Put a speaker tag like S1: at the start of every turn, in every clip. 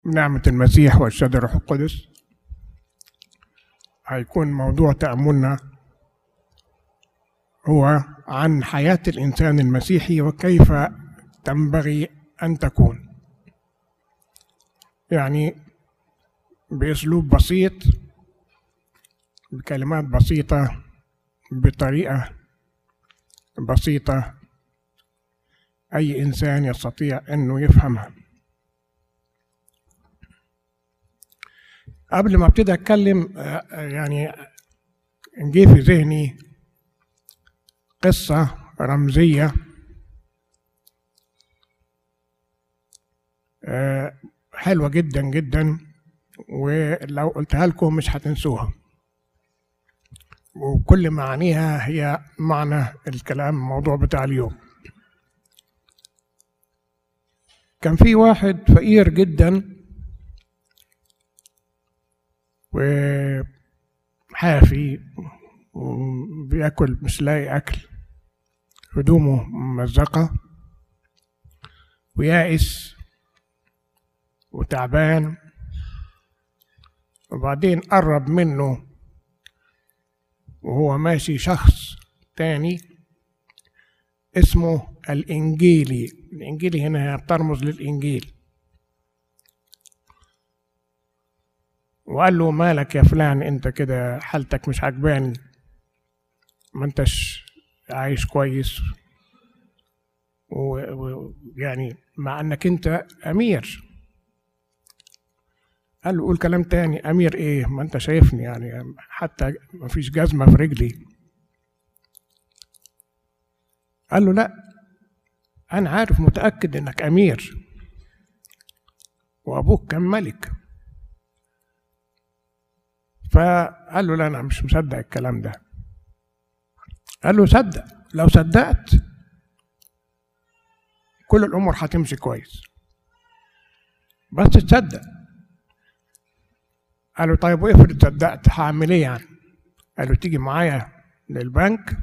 S1: نعمة المسيح وإرشاد الروح القدس هيكون موضوع تأملنا هو عن حياة الإنسان المسيحي وكيف تنبغي أن تكون يعني بأسلوب بسيط بكلمات بسيطة بطريقة بسيطة أي إنسان يستطيع أنه يفهمها قبل ما ابتدي اتكلم يعني جه في ذهني قصة رمزية حلوة جدا جدا ولو قلتها لكم مش هتنسوها وكل معانيها هي معنى الكلام الموضوع بتاع اليوم كان في واحد فقير جدا وحافي وبياكل مش لاقي اكل هدومه ممزقه ويائس وتعبان وبعدين قرب منه وهو ماشي شخص تاني اسمه الإنجيلي الإنجيلي هنا بترمز للإنجيل وقال له مالك يا فلان انت كده حالتك مش عجباني ما انتش عايش كويس ويعني مع انك انت امير قال له قول كلام تاني امير ايه ما انت شايفني يعني حتى ما فيش جزمه في رجلي قال له لا انا عارف متاكد انك امير وابوك كان ملك فقال له لا انا مش مصدق الكلام ده قال له صدق لو صدقت كل الامور هتمشي كويس بس تصدق قال له طيب وافرض صدقت هعمل ايه يعني قال له تيجي معايا للبنك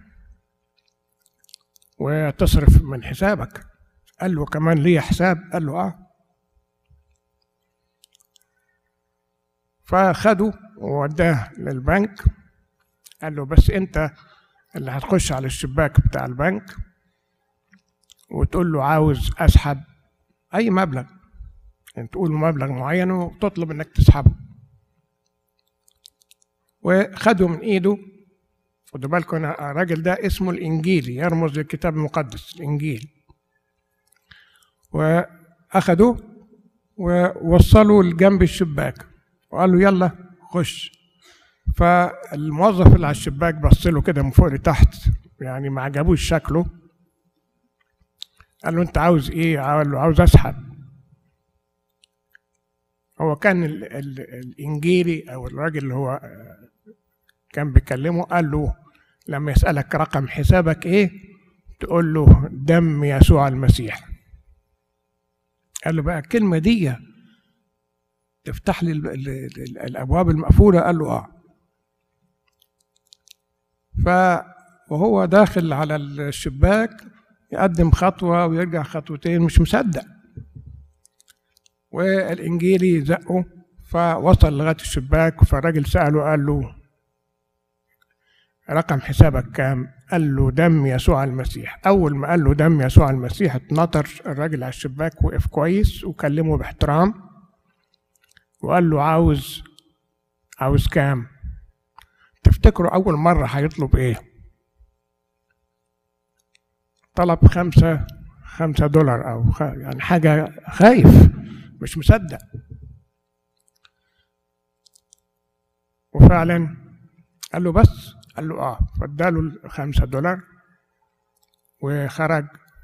S1: وتصرف من حسابك قال له كمان ليه حساب قال له اه فخده ووداه للبنك قال له بس انت اللي هتخش على الشباك بتاع البنك وتقول له عاوز اسحب اي مبلغ يعني تقول له مبلغ معين وتطلب انك تسحبه وخده من ايده خدوا بالكم الراجل ده اسمه الانجيلي يرمز للكتاب المقدس الانجيل واخده ووصله لجنب الشباك وقال له يلا خش فالموظف اللي على الشباك بص له كده من فوق لتحت يعني ما عجبوش شكله قال له انت عاوز ايه قال له عاوز اسحب هو كان ال ال الانجيلي او الراجل اللي هو كان بيكلمه قال له لما يسالك رقم حسابك ايه تقول له دم يسوع المسيح قال له بقى الكلمه دي تفتح لي الابواب المقفوله قال له اه ف وهو داخل على الشباك يقدم خطوه ويرجع خطوتين مش مصدق والانجيلي زقه فوصل لغايه الشباك فالراجل ساله قال له رقم حسابك كام قال له دم يسوع المسيح اول ما قال له دم يسوع المسيح اتنطر الراجل على الشباك وقف كويس وكلمه باحترام وقال له عاوز عاوز كام تفتكروا أول مرة هيطلب إيه طلب خمسة خمسة دولار أو خ... يعني حاجة خايف مش مصدق وفعلا قال له بس قال له اه فاداله الخمسة دولار وخرج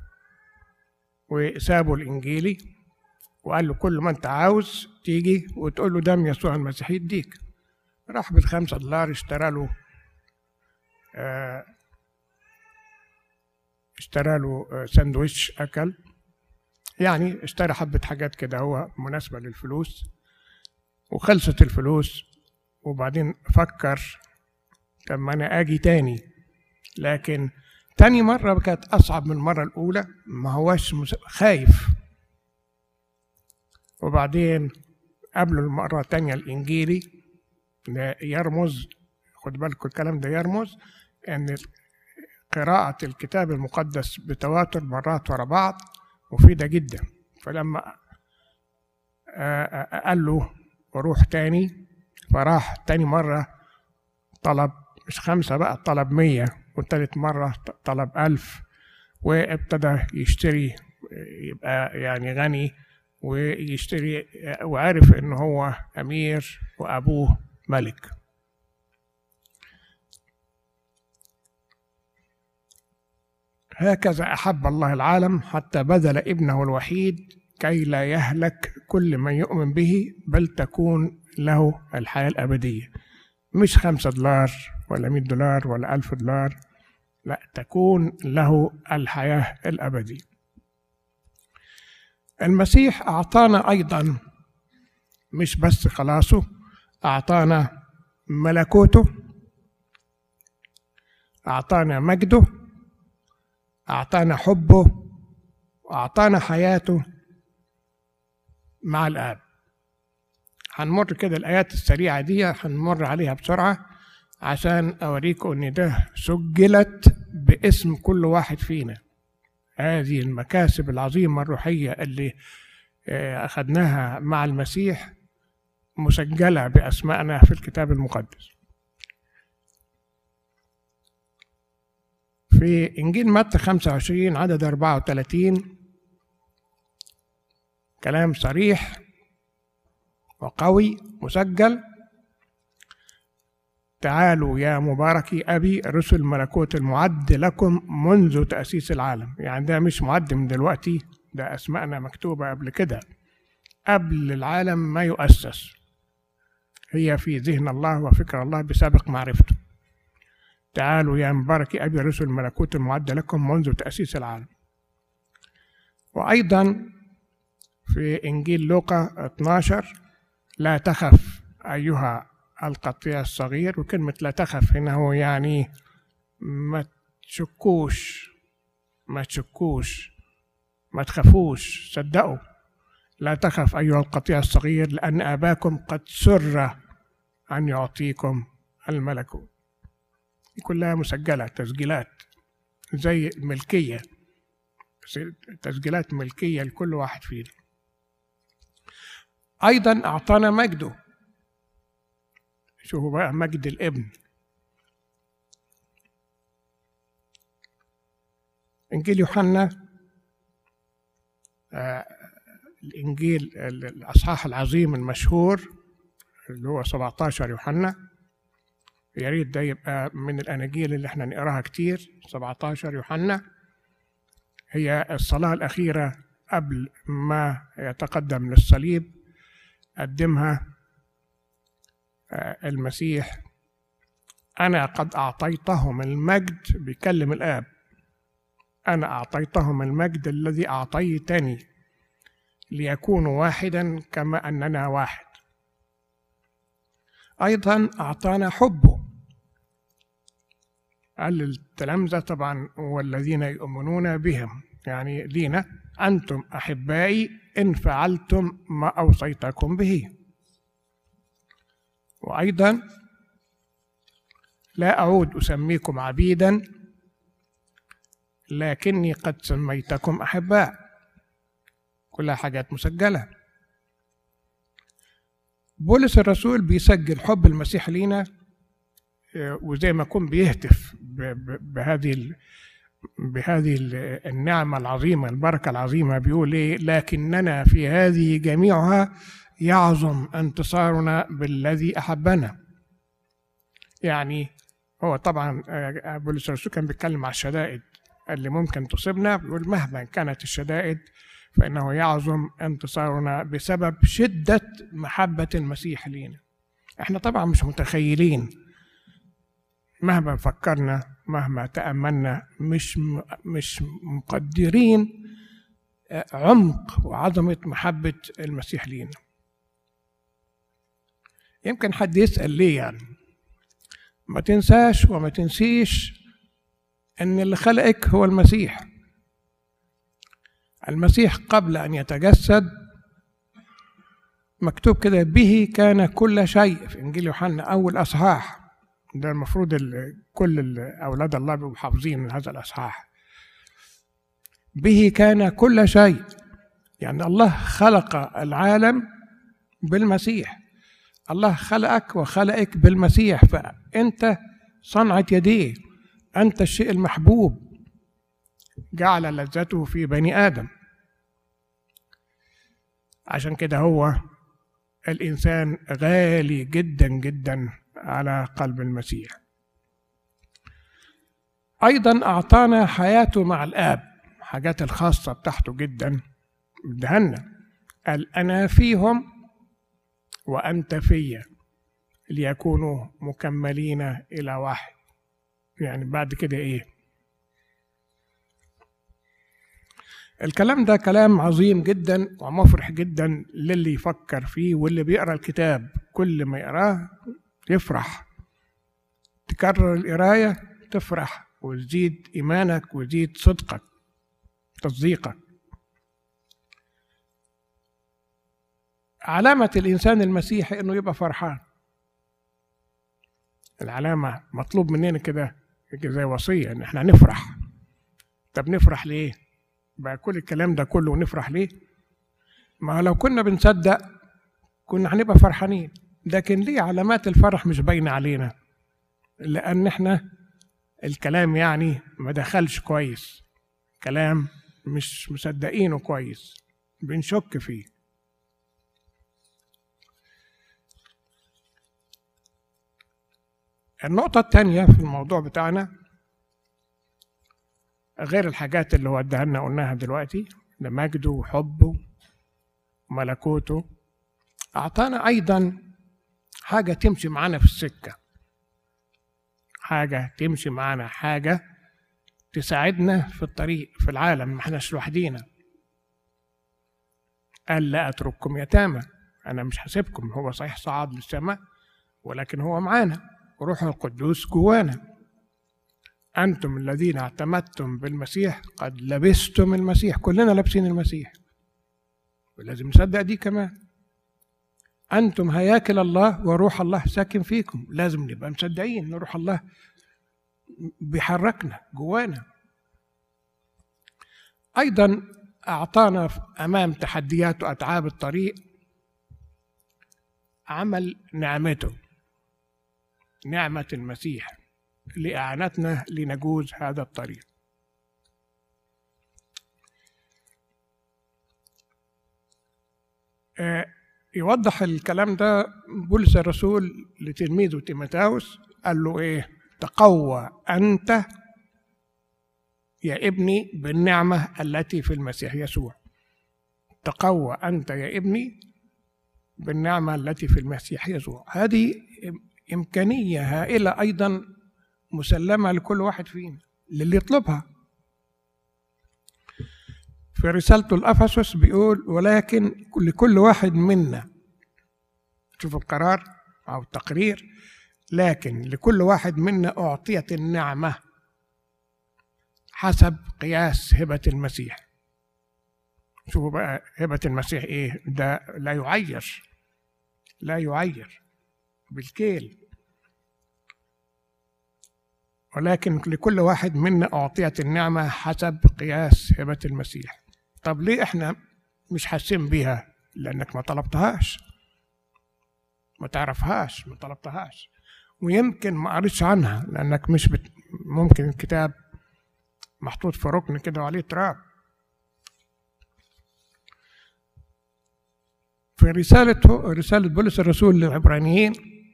S1: وسابه الإنجيلي وقال له كل ما انت عاوز تيجي وتقول له دم يسوع المسيح يديك راح بالخمسة دولار اشترى له اه اشترى له اه ساندويتش اكل يعني اشترى حبة حاجات كده هو مناسبة للفلوس وخلصت الفلوس وبعدين فكر طب ما انا اجي تاني لكن تاني مرة كانت أصعب من المرة الأولى ما هوش خايف وبعدين قبله المرة التانية الإنجيلي ده يرمز خد بالكم الكلام ده يرمز أن قراءة الكتاب المقدس بتواتر مرات ورا بعض مفيدة جدا فلما قال له وروح تاني فراح تاني مرة طلب مش خمسة بقى طلب مية وتالت مرة طلب ألف وابتدى يشتري يبقى يعني غني ويشتري وعرف ان هو امير وابوه ملك هكذا احب الله العالم حتى بذل ابنه الوحيد كي لا يهلك كل من يؤمن به بل تكون له الحياه الابديه مش خمسة دولار ولا مئة دولار ولا ألف دولار لا تكون له الحياه الابديه المسيح أعطانا أيضا مش بس خلاصه أعطانا ملكوته أعطانا مجده أعطانا حبه وأعطانا حياته مع الآب هنمر كده الآيات السريعة دي هنمر عليها بسرعة عشان أوريكم إن ده سجلت باسم كل واحد فينا هذه المكاسب العظيمة الروحية اللي أخذناها مع المسيح مسجلة بأسمائنا في الكتاب المقدس في إنجيل متى 25 عدد 34 كلام صريح وقوي مسجل تعالوا يا مباركي أبي رسل ملكوت المعد لكم منذ تأسيس العالم يعني ده مش معد من دلوقتي ده أسمائنا مكتوبة قبل كده قبل العالم ما يؤسس هي في ذهن الله وفكر الله بسابق معرفته تعالوا يا مباركي أبي رسل ملكوت المعد لكم منذ تأسيس العالم وأيضا في إنجيل لوقا 12 لا تخف أيها القطيع الصغير وكلمة لا تخف هنا هو يعني ما تشكوش ما تشكوش ما تخافوش صدقوا لا تخف أيها القطيع الصغير لأن أباكم قد سر أن يعطيكم الملكوت كلها مسجلة تسجيلات زي الملكية تسجيلات ملكية لكل واحد فينا أيضا أعطانا مجده شوفوا بقى مجد الابن إنجيل يوحنا آه الإنجيل الأصحاح العظيم المشهور اللي هو 17 يوحنا يا ريت ده يبقى من الأناجيل اللي احنا نقراها كتير 17 يوحنا هي الصلاة الأخيرة قبل ما يتقدم للصليب قدمها المسيح أنا قد أعطيتهم المجد بيكلم الآب أنا أعطيتهم المجد الذي أعطيتني ليكونوا واحدا كما أننا واحد أيضا أعطانا حبه قال للتلامذة طبعا والذين يؤمنون بهم يعني لينا أنتم أحبائي إن فعلتم ما أوصيتكم به وأيضا لا أعود أسميكم عبيدا لكني قد سميتكم أحباء كلها حاجات مسجلة بولس الرسول بيسجل حب المسيح لينا وزي ما يكون بيهتف بهذه بهذه النعمة العظيمة البركة العظيمة بيقول إيه لكننا في هذه جميعها يعظم انتصارنا بالذي أحبنا يعني هو طبعا بولس الرسول كان بيتكلم على الشدائد اللي ممكن تصيبنا بيقول مهما كانت الشدائد فإنه يعظم انتصارنا بسبب شدة محبة المسيح لينا احنا طبعا مش متخيلين مهما فكرنا مهما تأملنا مش مش مقدرين عمق وعظمة محبة المسيح لينا يمكن حد يسأل ليه يعني ما تنساش وما تنسيش ان اللي خلقك هو المسيح المسيح قبل ان يتجسد مكتوب كده به كان كل شيء في انجيل يوحنا اول اصحاح ده المفروض ال- كل ال- اولاد الله بيبقوا حافظين هذا الاصحاح به كان كل شيء يعني الله خلق العالم بالمسيح الله خلقك وخلقك بالمسيح فانت صنعه يديه انت الشيء المحبوب جعل لذته في بني ادم عشان كده هو الانسان غالي جدا جدا على قلب المسيح ايضا اعطانا حياته مع الاب حاجات الخاصه بتاعته جدا ادهنا قال انا فيهم وانت فيا ليكونوا مكملين الى واحد يعني بعد كده ايه الكلام ده كلام عظيم جدا ومفرح جدا للي يفكر فيه واللي بيقرا الكتاب كل ما يقراه يفرح تكرر القرايه تفرح وتزيد ايمانك وتزيد صدقك تصديقك علامة الإنسان المسيحي إنه يبقى فرحان العلامة مطلوب مننا كده زي وصية إن إحنا نفرح طب نفرح ليه؟ بقى كل الكلام ده كله نفرح ليه؟ ما لو كنا بنصدق كنا هنبقى فرحانين لكن ليه علامات الفرح مش باينة علينا؟ لأن إحنا الكلام يعني ما دخلش كويس كلام مش مصدقينه كويس بنشك فيه النقطة الثانية في الموضوع بتاعنا غير الحاجات اللي هو اداها لنا قلناها دلوقتي ده مجده وحبه وملكوته أعطانا أيضا حاجة تمشي معانا في السكة حاجة تمشي معانا حاجة تساعدنا في الطريق في العالم ما احناش لوحدينا قال لا أترككم يتامى أنا مش هسيبكم هو صحيح صعد للسماء ولكن هو معانا وروح القدوس جوانا أنتم الذين اعتمدتم بالمسيح قد لبستم المسيح كلنا لابسين المسيح ولازم نصدق دي كمان أنتم هياكل الله وروح الله ساكن فيكم لازم نبقى مصدقين إن روح الله بيحركنا جوانا أيضا أعطانا أمام تحديات وأتعاب الطريق عمل نعمته نعمة المسيح لإعانتنا لنجوز هذا الطريق آه، يوضح الكلام ده بولس الرسول لتلميذه تيموثاوس قال له ايه تقوى انت يا ابني بالنعمه التي في المسيح يسوع تقوى انت يا ابني بالنعمه التي في المسيح يسوع هذه امكانيه هائله ايضا مسلمه لكل واحد فينا للي يطلبها في رسالته الأفسس بيقول ولكن لكل واحد منا شوف القرار أو التقرير لكن لكل واحد منا أعطيت النعمة حسب قياس هبة المسيح شوفوا بقى هبة المسيح إيه ده لا يعير لا يعير بالكيل ولكن لكل واحد منا أعطيت النعمة حسب قياس هبة المسيح طب ليه احنا مش حاسين بيها لانك ما طلبتهاش ما تعرفهاش ما طلبتهاش ويمكن ما قريتش عنها لانك مش بت... ممكن الكتاب محطوط في ركن كده وعليه تراب في رسالة رسالة بولس الرسول للعبرانيين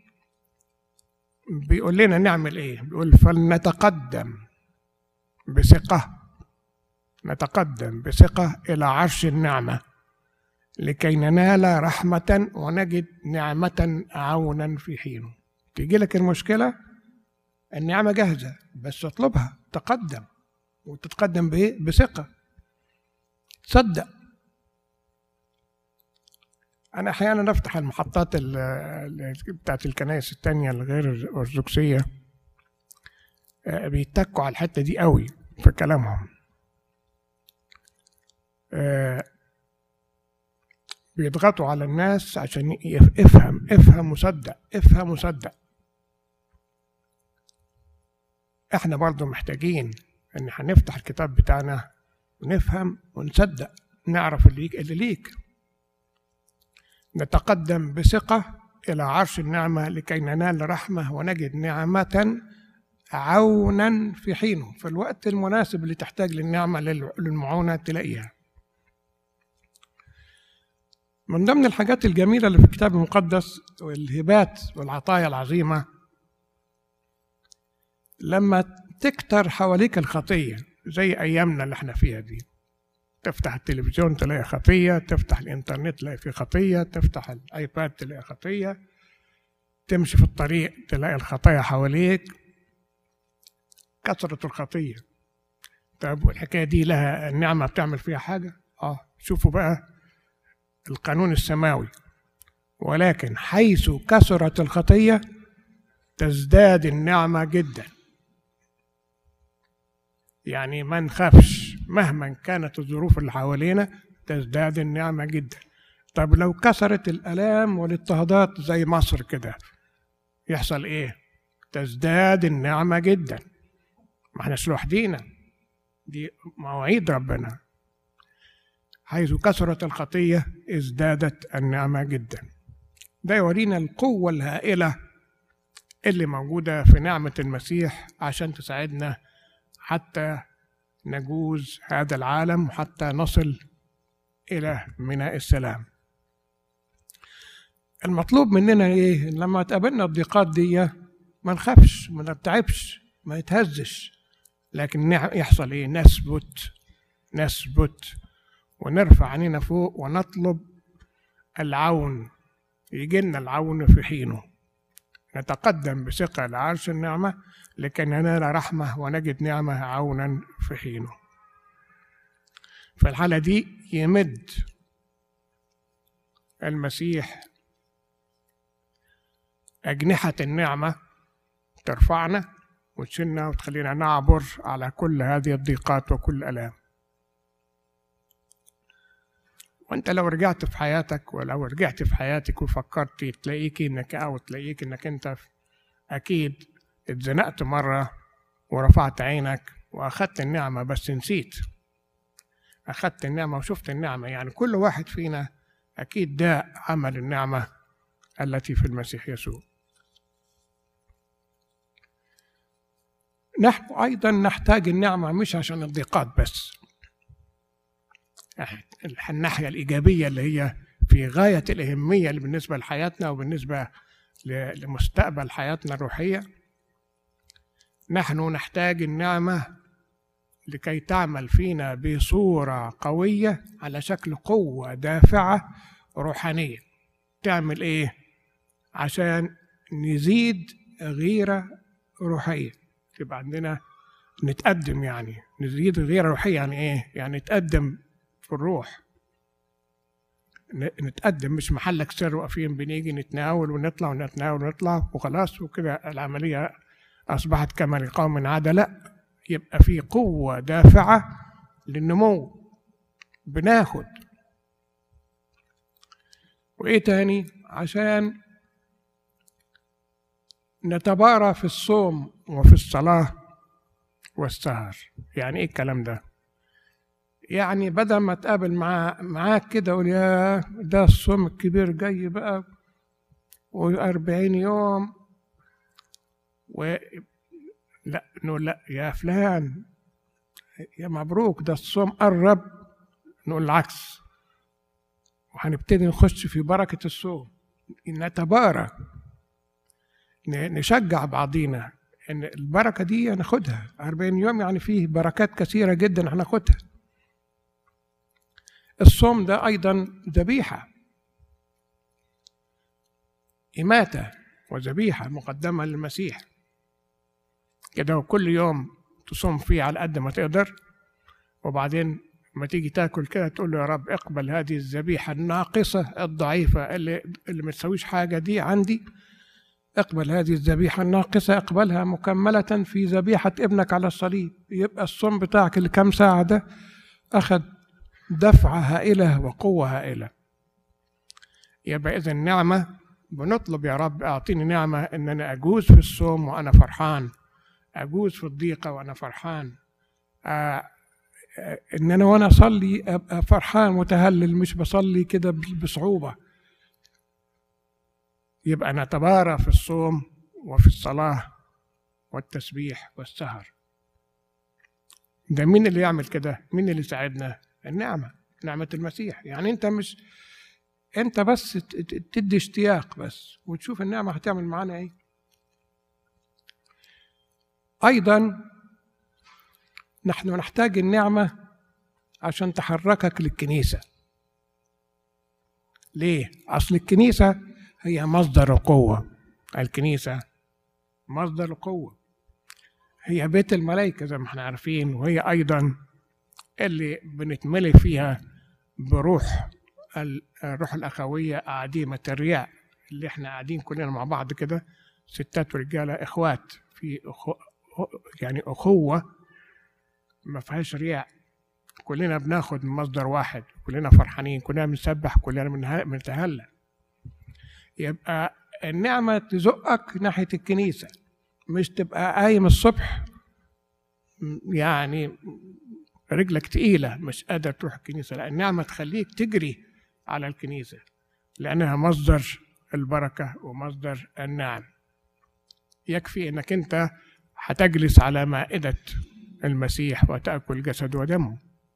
S1: بيقول لنا نعمل ايه؟ بيقول فلنتقدم بثقة نتقدم بثقة إلى عرش النعمة لكي ننال رحمة ونجد نعمة عونا في حينه تيجي لك المشكلة النعمة جاهزة بس اطلبها تقدم وتتقدم بإيه؟ بثقة تصدق أنا أحيانا أفتح المحطات بتاعت الكنائس التانية الغير الأرثوذكسية بيتكوا على الحتة دي قوي في كلامهم بيضغطوا على الناس عشان افهم افهم وصدق افهم وصدق احنا برضو محتاجين ان هنفتح الكتاب بتاعنا ونفهم ونصدق نعرف اللي ليك اللي ليك نتقدم بثقة إلى عرش النعمة لكي ننال رحمة ونجد نعمة عونا في حينه في الوقت المناسب اللي تحتاج للنعمة للمعونة تلاقيها من ضمن الحاجات الجميلة اللي في الكتاب المقدس والهبات والعطايا العظيمة لما تكتر حواليك الخطية زي أيامنا اللي احنا فيها دي تفتح التلفزيون تلاقي خطية تفتح الإنترنت تلاقي فيه خطية تفتح الآيباد تلاقي خطية تمشي في الطريق تلاقي الخطايا حواليك كثرة الخطية طب والحكاية دي لها النعمة بتعمل فيها حاجة؟ اه شوفوا بقى القانون السماوي ولكن حيث كثرت الخطية تزداد النعمة جدا يعني ما نخافش مهما كانت الظروف اللي حوالينا تزداد النعمة جدا طب لو كثرت الآلام والاضطهادات زي مصر كده يحصل إيه؟ تزداد النعمة جدا ما احناش لوحدينا دي مواعيد ربنا حيث كثرت الخطية ازدادت النعمة جدا ده يورينا القوة الهائلة اللي موجودة في نعمة المسيح عشان تساعدنا حتى نجوز هذا العالم وحتى نصل إلى ميناء السلام المطلوب مننا إيه لما تقابلنا الضيقات دي ما نخافش ما نرتعبش ما يتهزش لكن يحصل إيه نثبت نثبت ونرفع عينينا فوق ونطلب العون يجي لنا العون في حينه نتقدم بثقة لعرش النعمة لكي ننال رحمة ونجد نعمة عونا في حينه في الحالة دي يمد المسيح أجنحة النعمة ترفعنا وتشلنا وتخلينا نعبر على كل هذه الضيقات وكل الآلام وانت لو رجعت في حياتك ولو رجعت في حياتك وفكرت تلاقيك انك او تلاقيك انك انت اكيد اتزنقت مرة ورفعت عينك واخدت النعمة بس نسيت اخدت النعمة وشفت النعمة يعني كل واحد فينا اكيد ده عمل النعمة التي في المسيح يسوع نحن ايضا نحتاج النعمة مش عشان الضيقات بس الناحية الإيجابية اللي هي في غاية الأهمية اللي بالنسبة لحياتنا وبالنسبة لمستقبل حياتنا الروحية نحن نحتاج النعمة لكي تعمل فينا بصورة قوية على شكل قوة دافعة روحانية تعمل إيه؟ عشان نزيد غيرة روحية يبقى عندنا نتقدم يعني نزيد غيرة روحية يعني إيه؟ يعني نتقدم في الروح نتقدم مش محلك سر واقفين بنيجي نتناول ونطلع ونتناول ونطلع وخلاص وكده العملية أصبحت كما لقوم عادة لا يبقى في قوة دافعة للنمو بناخد وإيه تاني عشان نتبارى في الصوم وفي الصلاة والسهر يعني إيه الكلام ده يعني بدل ما تقابل مع معاك كده اقول يا ده الصوم الكبير جاي بقى وأربعين يوم و لا نقول لا يا فلان يا مبروك ده الصوم قرب نقول العكس وهنبتدي نخش في بركة الصوم نتبارى نشجع بعضينا ان البركة دي هناخدها 40 يوم يعني فيه بركات كثيرة جدا هناخدها الصوم ده أيضا ذبيحة إماتة وذبيحة مقدمة للمسيح كده وكل يوم تصوم فيه على قد ما تقدر وبعدين لما تيجي تاكل كده تقول له يا رب اقبل هذه الذبيحة الناقصة الضعيفة اللي اللي ما تسويش حاجة دي عندي اقبل هذه الذبيحة الناقصة اقبلها مكملة في ذبيحة ابنك على الصليب يبقى الصوم بتاعك الكام ساعة ده أخذ دفعة هائلة وقوة هائلة يبقى إذا النعمة بنطلب يا رب أعطيني نعمة إن أنا أجوز في الصوم وأنا فرحان أجوز في الضيقة وأنا فرحان آه ان انا وانا اصلي ابقى فرحان متهلل مش بصلي كده بصعوبه يبقى نتبارى في الصوم وفي الصلاه والتسبيح والسهر ده مين اللي يعمل كده مين اللي يساعدنا النعمه نعمه المسيح يعني انت مش انت بس تدي اشتياق بس وتشوف النعمه هتعمل معانا ايه ايضا نحن نحتاج النعمة عشان تحركك للكنيسة ليه؟ أصل الكنيسة هي مصدر القوة الكنيسة مصدر القوة هي بيت الملائكة زي ما احنا عارفين وهي أيضا اللي بنتملي فيها بروح الروح الأخوية عديمة الرياء اللي احنا قاعدين كلنا مع بعض كده ستات ورجالة إخوات في أخو يعني أخوة ما فيهاش رياء كلنا بناخد من مصدر واحد كلنا فرحانين كلنا بنسبح كلنا بنتهلى يبقى النعمة تزقك ناحية الكنيسة مش تبقى قايم الصبح يعني رجلك تقيلة مش قادر تروح الكنيسة لا النعمة تخليك تجري على الكنيسة لأنها مصدر البركة ومصدر النعم يكفي انك انت هتجلس على مائدة المسيح وتأكل جسد ودمه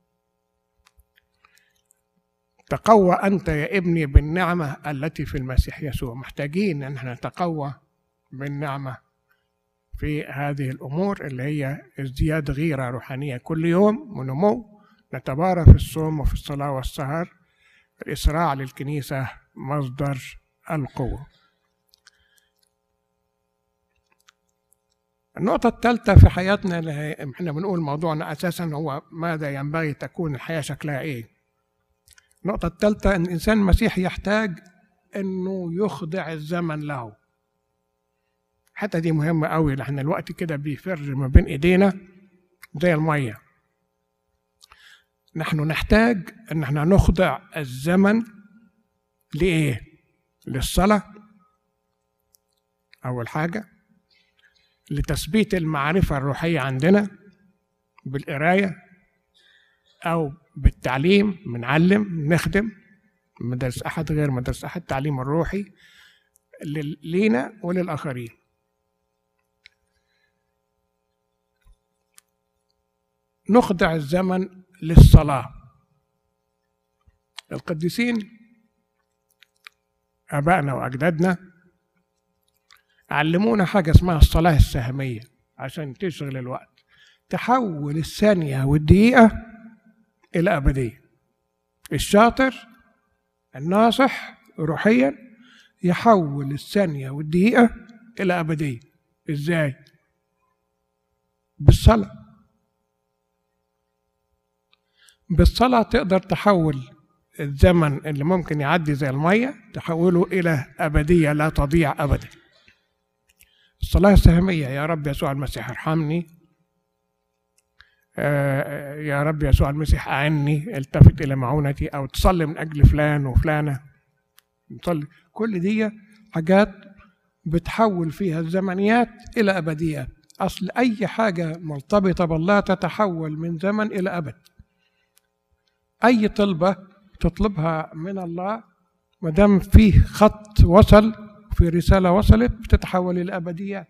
S1: تقوى أنت يا ابني بالنعمة التي في المسيح يسوع محتاجين أن احنا نتقوى بالنعمة في هذه الأمور اللي هي ازدياد غيرة روحانية كل يوم ونمو نتبارى في الصوم وفي الصلاة والسهر الإسراع للكنيسة مصدر القوة النقطة الثالثة في حياتنا اللي احنا بنقول موضوعنا أساسا هو ماذا ينبغي تكون الحياة شكلها إيه؟ النقطة الثالثة أن الإنسان المسيحي يحتاج أنه يخضع الزمن له حتى دي مهمة قوي لأن الوقت كده بيفر ما بين إيدينا زي المية نحن نحتاج أن احنا نخضع الزمن لإيه؟ للصلاة أول حاجة لتثبيت المعرفة الروحية عندنا بالقراية أو بالتعليم بنعلم نخدم مدرس أحد غير مدرس أحد التعليم الروحي لينا وللآخرين نخضع الزمن للصلاة القديسين آبائنا وأجدادنا علمونا حاجة اسمها الصلاة السهمية عشان تشغل الوقت تحول الثانية والدقيقة إلى أبدية الشاطر الناصح روحيا يحول الثانية والدقيقة إلى أبدية إزاي؟ بالصلاة بالصلاة تقدر تحول الزمن اللي ممكن يعدي زي المية تحوله إلى أبدية لا تضيع أبدا الصلاة السهمية يا رب يسوع المسيح ارحمني آه، يا رب يسوع المسيح أعني التفت إلى معونتي أو تصلي من أجل فلان وفلانة تصلي كل دي حاجات بتحول فيها الزمنيات إلى أبديات أصل أي حاجة مرتبطة بالله تتحول من زمن إلى أبد أي طلبة تطلبها من الله ما دام فيه خط وصل في رسالة وصلت بتتحول إلى أبديات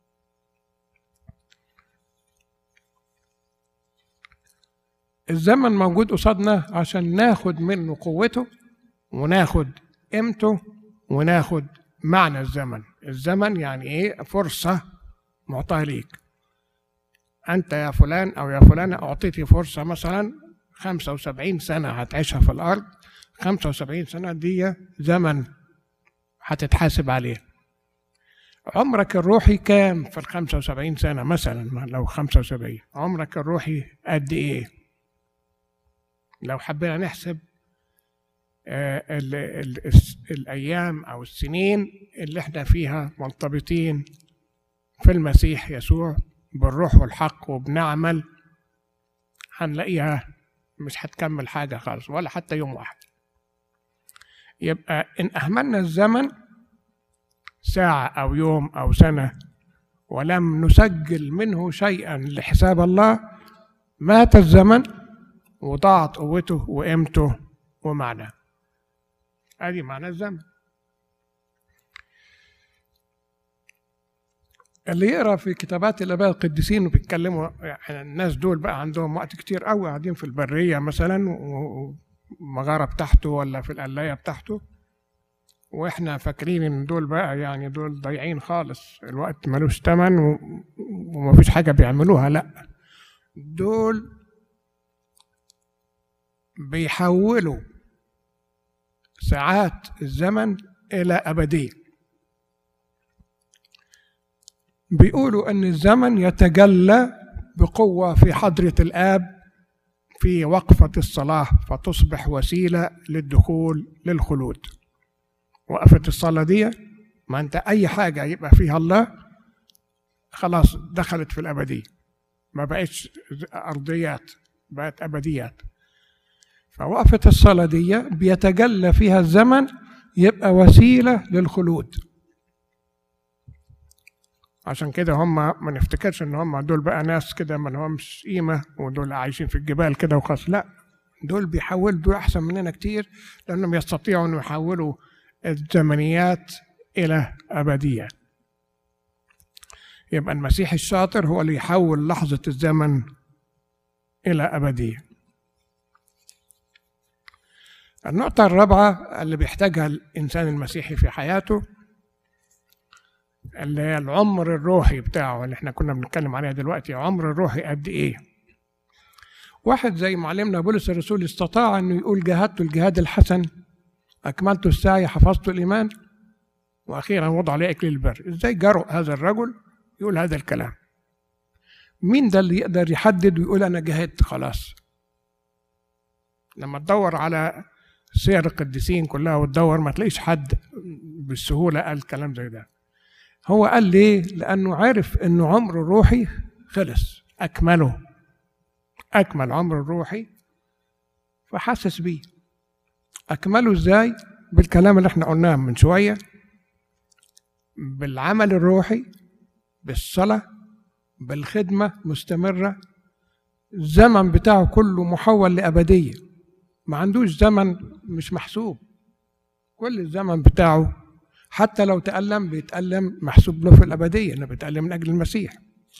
S1: الزمن موجود قصادنا عشان ناخد منه قوته وناخد قيمته وناخد معنى الزمن الزمن يعني ايه فرصة معطاة ليك أنت يا فلان أو يا فلانة أعطيتي فرصة مثلا خمسة وسبعين سنة هتعيشها في الأرض خمسة وسبعين سنة دي زمن هتتحاسب عليه عمرك الروحي كام في الخمسة وسبعين سنة مثلا لو خمسة وسبعين عمرك الروحي قد ايه لو حبينا نحسب آه ال ال الأيام أو السنين اللي احنا فيها مرتبطين في المسيح يسوع بالروح والحق وبنعمل هنلاقيها مش هتكمل حاجة خالص ولا حتى يوم واحد يبقى إن أهملنا الزمن ساعة أو يوم أو سنة ولم نسجل منه شيئا لحساب الله مات الزمن وضاعت قوته وقيمته ومعناه ادي معنى الزمن اللي يقرا في كتابات الاباء القديسين وبيتكلموا يعني الناس دول بقى عندهم وقت كتير قوي قاعدين في البريه مثلا ومغاره بتاعته ولا في القلايه بتاعته واحنا فاكرين ان دول بقى يعني دول ضايعين خالص الوقت ملوش تمن ومفيش حاجه بيعملوها لا دول بيحولوا ساعات الزمن إلى أبدية بيقولوا أن الزمن يتجلى بقوة في حضرة الآب في وقفة الصلاة فتصبح وسيلة للدخول للخلود وقفة الصلاة دي ما أنت أي حاجة يبقى فيها الله خلاص دخلت في الأبدية ما بقتش أرضيات بقت أبديات فوقفة الصلاة دي بيتجلى فيها الزمن يبقى وسيلة للخلود عشان كده هم ما نفتكرش ان هم دول بقى ناس كده ما لهمش قيمة ودول عايشين في الجبال كده وخلاص لا دول بيحولوا دول احسن مننا كتير لانهم يستطيعوا ان يحولوا الزمنيات الى ابدية يبقى المسيح الشاطر هو اللي يحول لحظة الزمن الى ابديه النقطة الرابعة اللي بيحتاجها الإنسان المسيحي في حياته اللي هي العمر الروحي بتاعه اللي احنا كنا بنتكلم عليها دلوقتي عمر الروحي قد ايه واحد زي معلمنا بولس الرسول استطاع انه يقول جاهدت الجهاد الحسن اكملت السعي حفظت الايمان واخيرا وضع لي اكل البر ازاي جرؤ هذا الرجل يقول هذا الكلام مين ده اللي يقدر يحدد ويقول انا جاهدت خلاص لما تدور على سير القديسين كلها وتدور ما تلاقيش حد بالسهولة قال كلام زي ده هو قال ليه لأنه عارف أنه عمره الروحي خلص أكمله أكمل عمر الروحي فحاسس بيه أكمله إزاي بالكلام اللي احنا قلناه من شوية بالعمل الروحي بالصلاة بالخدمة مستمرة الزمن بتاعه كله محول لأبدية ما عندوش زمن مش محسوب كل الزمن بتاعه حتى لو تألم بيتألم محسوب له في الأبدية أنه بيتألم من أجل المسيح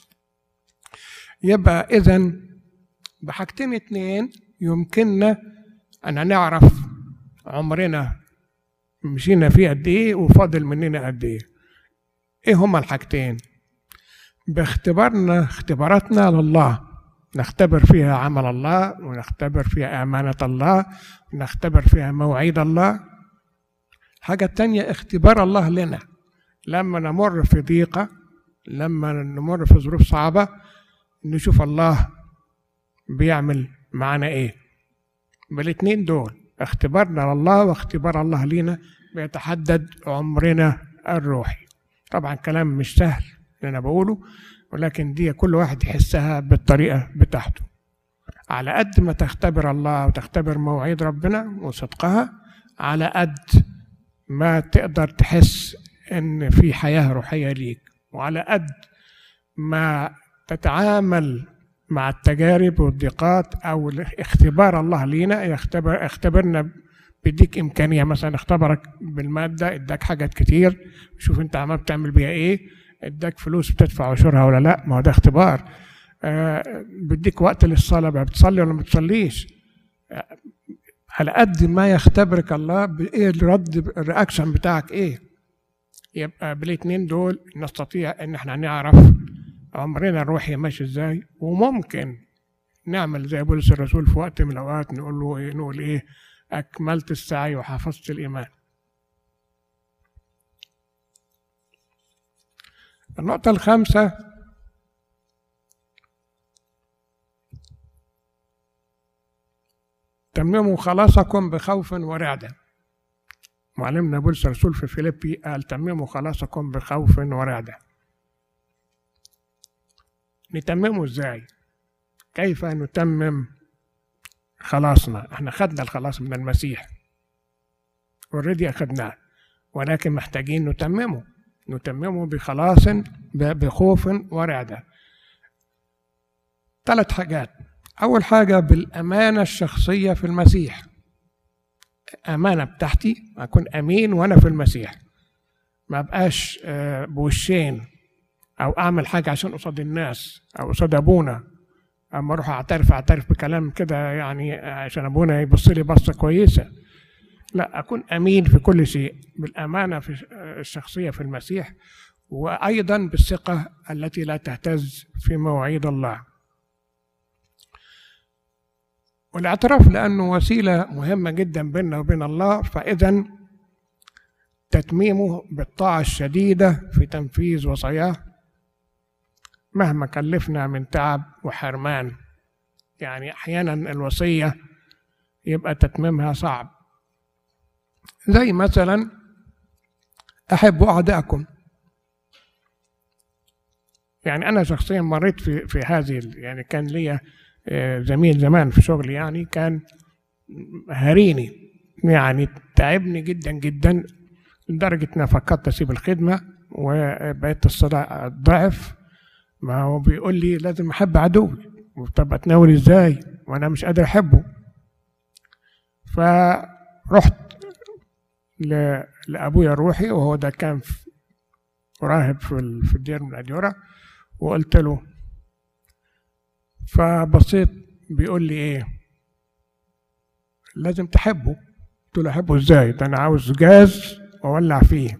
S1: يبقى إذا بحاجتين اتنين يمكننا أن نعرف عمرنا مشينا فيه قد إيه وفاضل مننا قد إيه إيه هما الحاجتين باختبارنا اختباراتنا لله نختبر فيها عمل الله ونختبر فيها أمانة الله ونختبر فيها مواعيد الله الحاجة التانية اختبار الله لنا لما نمر في ضيقة لما نمر في ظروف صعبة نشوف الله بيعمل معنا ايه بالاتنين دول اختبارنا لله واختبار الله لينا بيتحدد عمرنا الروحي طبعا كلام مش سهل اللي انا بقوله ولكن دي كل واحد يحسها بالطريقة بتاعته على قد ما تختبر الله وتختبر مواعيد ربنا وصدقها على قد ما تقدر تحس ان في حياة روحية ليك وعلى قد ما تتعامل مع التجارب والضيقات او اختبار الله لينا يختبر اختبرنا بيديك امكانيه مثلا اختبرك بالماده اداك حاجات كتير شوف انت عمال بتعمل بيها ايه اداك فلوس بتدفع عشورها ولا لا ما هو ده اختبار آه بديك وقت للصلاه بقى بتصلي ولا ما بتصليش آه على قد ما يختبرك الله بايه الرد الرياكشن بتاعك ايه يبقى بالاثنين دول نستطيع ان احنا نعرف عمرنا الروحي ماشي ازاي وممكن نعمل زي بولس الرسول في وقت من الاوقات نقول له ايه نقول ايه اكملت السعي وحفظت الايمان النقطة الخامسة تمموا خلاصكم بخوف ورعدة معلمنا بولس الرسول في فيليبي قال تمموا خلاصكم بخوف ورعدة نتممه ازاي كيف نتمم خلاصنا احنا خدنا الخلاص من المسيح اوريدي اخذناه ولكن محتاجين نتممه نتممه بخلاص بخوف ورعدة ثلاث حاجات أول حاجة بالأمانة الشخصية في المسيح أمانة بتاعتي أكون أمين وأنا في المسيح ما بقاش آه، بوشين أو أعمل حاجة عشان قصاد الناس أو قصاد أبونا أما أروح أعترف أعترف بكلام كده يعني عشان أبونا يبص لي بصة كويسة لا أكون أمين في كل شيء بالأمانة في الشخصية في المسيح وأيضا بالثقة التي لا تهتز في مواعيد الله والاعتراف لأنه وسيلة مهمة جدا بيننا وبين الله فإذا تتميمه بالطاعة الشديدة في تنفيذ وصاياه مهما كلفنا من تعب وحرمان يعني أحيانا الوصية يبقى تتميمها صعب زي مثلا أحبوا أعدائكم يعني أنا شخصيا مريت في في هذه يعني كان لي آه، زميل زمان في شغلي يعني كان هريني يعني تعبني جدا جدا لدرجة إن فكرت أسيب الخدمة وبقيت الصداع ضعف ما هو بيقول لي لازم أحب عدوي طب أتناول إزاي وأنا مش قادر أحبه فرحت لأبويا الروحي وهو ده كان راهب في في الدير من الأديرة وقلت له فبصيت بيقول لي إيه لازم تحبه قلت له أحبه إزاي ده أنا عاوز جاز وأولع فيه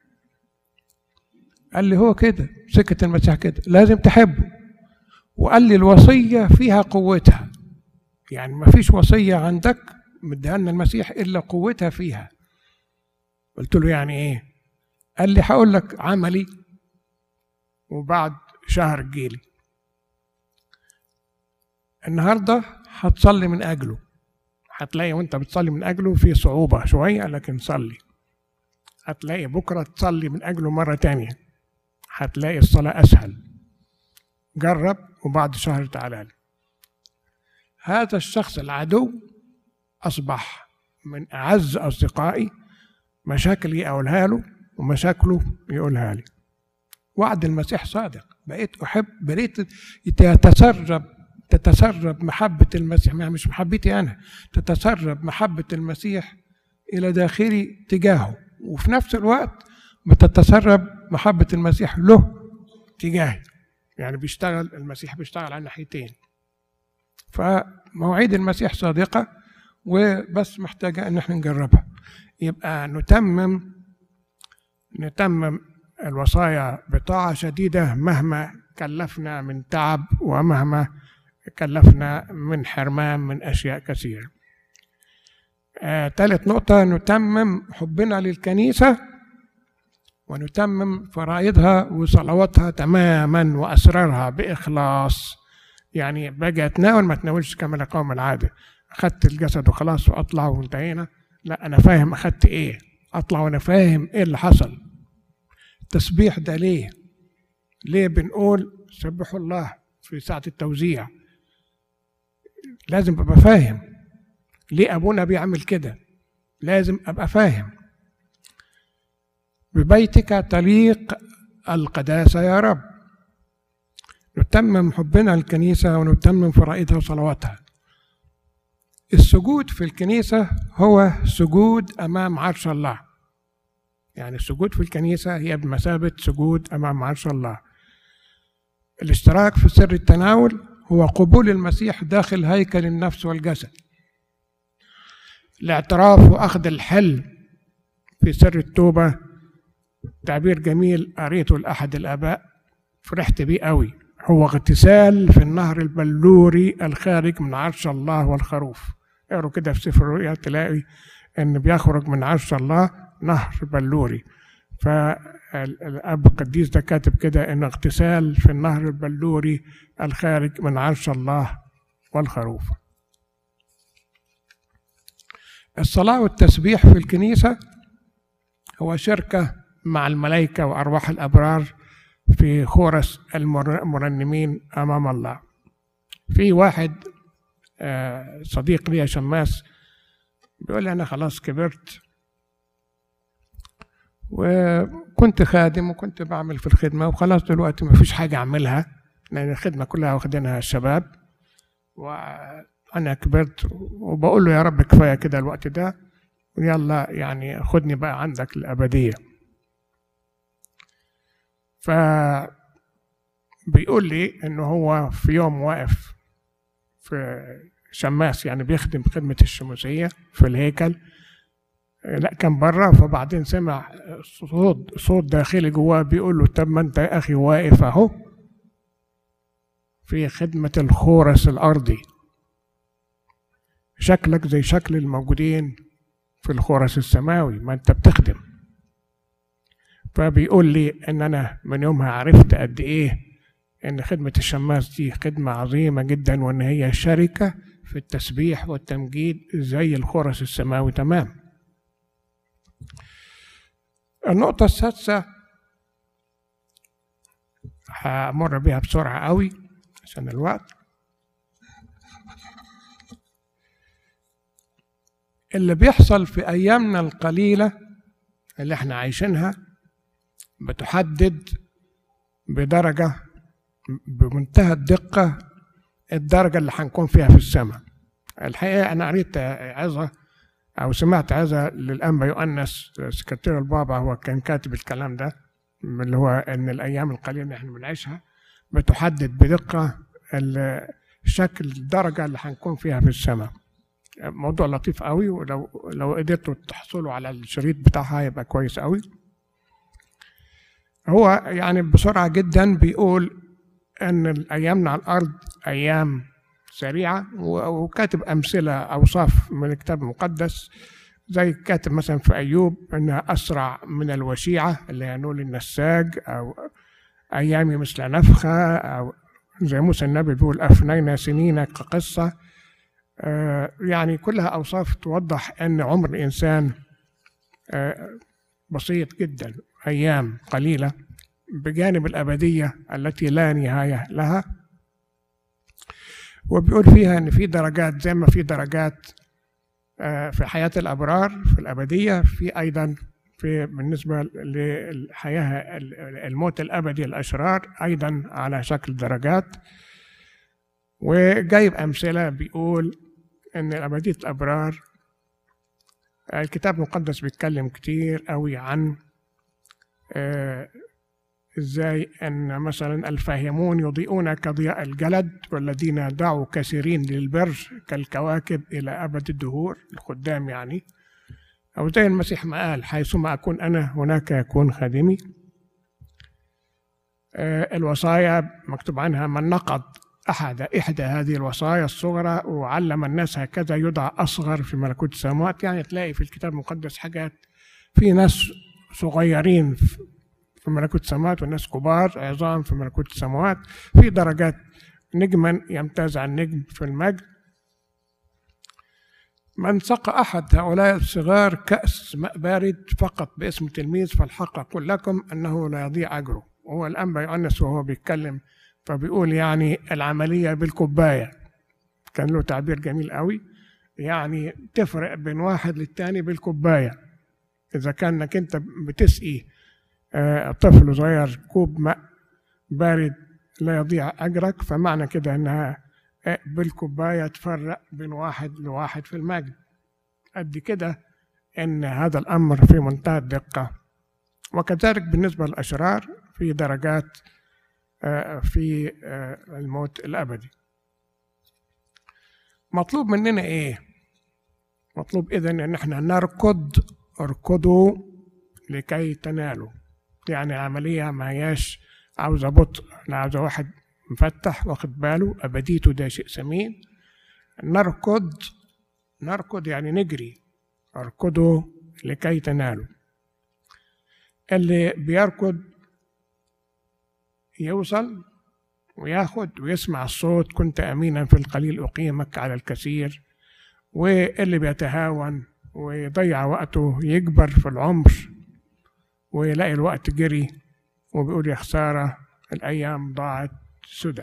S1: قال لي هو كده سكة المسيح كده لازم تحبه وقال لي الوصية فيها قوتها يعني ما فيش وصية عندك مديها لنا المسيح إلا قوتها فيها قلت له يعني ايه قال لي هقول لك عملي وبعد شهر تجيلي النهارده هتصلي من اجله هتلاقي وانت بتصلي من اجله في صعوبه شويه لكن صلي هتلاقي بكره تصلي من اجله مره تانية هتلاقي الصلاه اسهل جرب وبعد شهر تعالى لي هذا الشخص العدو اصبح من اعز اصدقائي مشاكلي أقولها له ومشاكله يقولها لي وعد المسيح صادق بقيت أحب بقيت تتسرب تتسرب محبة المسيح مش محبتي أنا تتسرب محبة المسيح إلى داخلي تجاهه وفي نفس الوقت بتتسرب محبة المسيح له تجاهي يعني بيشتغل المسيح بيشتغل على الناحيتين فمواعيد المسيح صادقة وبس محتاجة إن احنا نجربها يبقى نتمم نتمم الوصايا بطاعة شديدة مهما كلفنا من تعب ومهما كلفنا من حرمان من أشياء كثيرة آه، ثالث نقطة نتمم حبنا للكنيسة ونتمم فرائضها وصلواتها تماما وأسرارها بإخلاص يعني باجي أتناول ما أتناولش كما قوم العادة أخدت الجسد وخلاص وأطلع وانتهينا لا انا فاهم اخدت ايه اطلع وانا فاهم ايه اللي حصل التسبيح ده ليه ليه بنقول سبحوا الله في ساعة التوزيع لازم ابقى فاهم ليه ابونا بيعمل كده لازم ابقى فاهم ببيتك تليق القداسة يا رب نتمم حبنا الكنيسة ونتمم فرائضها وصلواتها السجود في الكنيسة هو سجود أمام عرش الله يعني السجود في الكنيسة هي بمثابة سجود أمام عرش الله الاشتراك في سر التناول هو قبول المسيح داخل هيكل النفس والجسد الاعتراف وأخذ الحل في سر التوبة تعبير جميل قريته لأحد الآباء فرحت بيه قوي هو اغتسال في النهر البلوري الخارج من عرش الله والخروف اقروا كده في سفر الرؤيا تلاقي ان بيخرج من عرش الله نهر بلوري فالاب القديس ده كاتب كده ان اغتسال في النهر البلوري الخارج من عرش الله والخروف الصلاة والتسبيح في الكنيسة هو شركة مع الملائكة وأرواح الأبرار في خورس المرنمين أمام الله في واحد آه، صديق لي شماس بيقول لي انا خلاص كبرت وكنت خادم وكنت بعمل في الخدمة وخلاص دلوقتي ما فيش حاجة أعملها لأن الخدمة كلها واخدينها الشباب وأنا كبرت وبقول له يا رب كفاية كده الوقت ده ويلا يعني خدني بقى عندك الأبدية ف بيقول لي انه هو في يوم واقف في شماس يعني بيخدم خدمة الشموسية في الهيكل لا كان بره فبعدين سمع صوت صوت داخلي جواه بيقول له طب ما انت يا اخي واقف اهو في خدمة الخورس الأرضي شكلك زي شكل الموجودين في الخورس السماوي ما انت بتخدم فبيقول لي ان انا من يومها عرفت قد ايه ان خدمة الشماس دي خدمة عظيمة جدا وان هي شركة في التسبيح والتمجيد زي الخرس السماوي تمام النقطة السادسة همر بيها بسرعة قوي عشان الوقت اللي بيحصل في أيامنا القليلة اللي احنا عايشينها بتحدد بدرجة بمنتهى الدقة الدرجة اللي هنكون فيها في السماء الحقيقة أنا قريت عظة أو سمعت عظة للأنبا يؤنس سكرتير البابا هو كان كاتب الكلام ده اللي هو إن الأيام القليلة اللي إحنا بنعيشها بتحدد بدقة الشكل الدرجة اللي هنكون فيها في السماء موضوع لطيف قوي ولو لو قدرتوا تحصلوا على الشريط بتاعها يبقى كويس قوي هو يعني بسرعة جدا بيقول أن أيامنا على الأرض أيام سريعة وكاتب أمثلة أوصاف من الكتاب المقدس زي كاتب مثلا في أيوب أنها أسرع من الوشيعة اللي هي نول النساج أو أيامي مثل نفخة أو زي موسى النبي بيقول أفنينا سنين كقصة آه يعني كلها أوصاف توضح أن عمر الإنسان آه بسيط جدا أيام قليلة بجانب الأبدية التي لا نهاية لها وبيقول فيها إن في درجات زي ما في درجات في حياة الأبرار في الأبدية في أيضا في بالنسبة للحياة الموت الأبدي الأشرار أيضا على شكل درجات وجايب أمثلة بيقول إن أبدية الأبرار الكتاب المقدس بيتكلم كتير قوي عن ازاي ان مثلا الفاهمون يضيئون كضياء الجلد والذين دعوا كثيرين للبر كالكواكب الى ابد الدهور الخدام يعني او زي المسيح ما قال حيثما اكون انا هناك يكون خادمي آه الوصايا مكتوب عنها من نقض احد احدى هذه الوصايا الصغرى وعلم الناس هكذا يدعى اصغر في ملكوت السماوات يعني تلاقي في الكتاب المقدس حاجات في ناس صغيرين في ملكوت السماوات وناس كبار عظام في ملكوت السماوات في درجات نجما يمتاز عن نجم في المجد من سقى أحد هؤلاء الصغار كأس ماء بارد فقط باسم تلميذ فالحق أقول لكم أنه لا يضيع أجره هو الأنبا يؤنس وهو بيتكلم فبيقول يعني العملية بالكوباية كان له تعبير جميل قوي يعني تفرق بين واحد للتاني بالكوباية إذا كانك أنت بتسقي طفل صغير كوب ماء بارد لا يضيع أجرك فمعنى كده إنها بالكوباية تفرق بين واحد لواحد في المجد قد كده إن هذا الأمر في منتهى الدقة وكذلك بالنسبة للأشرار في درجات في الموت الأبدي مطلوب مننا إيه؟ مطلوب إذن إن إحنا نركض اركضوا لكي تنالوا يعني عملية ما هياش عاوزة بطء أنا عاوزة واحد مفتح واخد باله أبديته ده شيء ثمين نركض نركض يعني نجري اركضوا لكي تنالوا اللي بيركض يوصل وياخد ويسمع الصوت كنت أمينا في القليل أقيمك على الكثير واللي بيتهاون ويضيع وقته يكبر في العمر ويلاقي الوقت جري وبيقول يا خسارة الأيام ضاعت سدى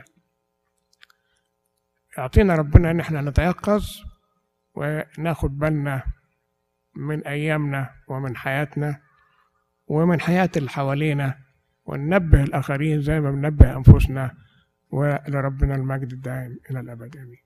S1: يعطينا ربنا إن احنا نتيقظ وناخد بالنا من أيامنا ومن حياتنا ومن حياة اللي حوالينا وننبه الآخرين زي ما بننبه أنفسنا ولربنا المجد الدائم إلى الأبد آمين